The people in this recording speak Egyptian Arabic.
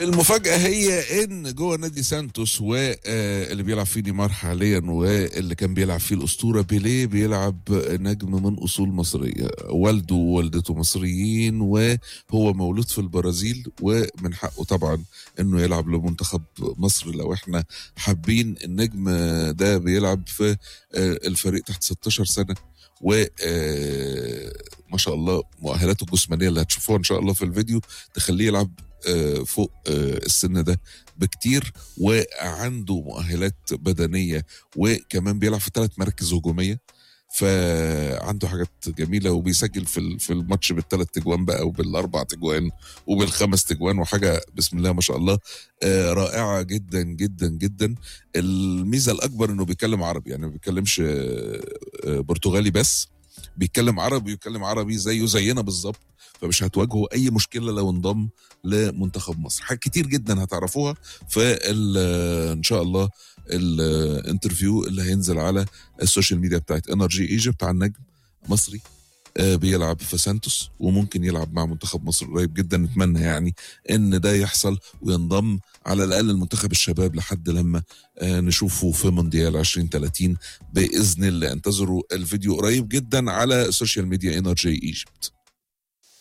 المفاجأة هي إن جوه نادي سانتوس واللي بيلعب فيه نيمار حاليا واللي كان بيلعب فيه الأسطورة بيليه بيلعب نجم من أصول مصرية والده ووالدته مصريين وهو مولود في البرازيل ومن حقه طبعا إنه يلعب لمنتخب مصر لو إحنا حابين النجم ده بيلعب في الفريق تحت 16 سنة و ما شاء الله مؤهلاته الجسمانيه اللي هتشوفوها ان شاء الله في الفيديو تخليه يلعب فوق السن ده بكتير وعنده مؤهلات بدنيه وكمان بيلعب في ثلاث مراكز هجوميه فعنده حاجات جميله وبيسجل في في الماتش بالثلاث تجوان بقى وبالاربع تجوان وبالخمس تجوان وحاجه بسم الله ما شاء الله رائعه جدا جدا جدا الميزه الاكبر انه بيتكلم عربي يعني ما بيتكلمش برتغالي بس بيتكلم عربي ويتكلم عربي زيه زينا بالظبط فمش هتواجهوا اي مشكله لو انضم لمنتخب مصر حاجات كتير جدا هتعرفوها في ان شاء الله الانترفيو اللي هينزل على السوشيال ميديا بتاعت انرجي ايجيبت عن نجم مصري بيلعب في سانتوس وممكن يلعب مع منتخب مصر قريب جدا نتمنى يعني ان ده يحصل وينضم على الاقل المنتخب الشباب لحد لما نشوفه في مونديال 2030 باذن الله انتظروا الفيديو قريب جدا على السوشيال ميديا انرجي ايجيبت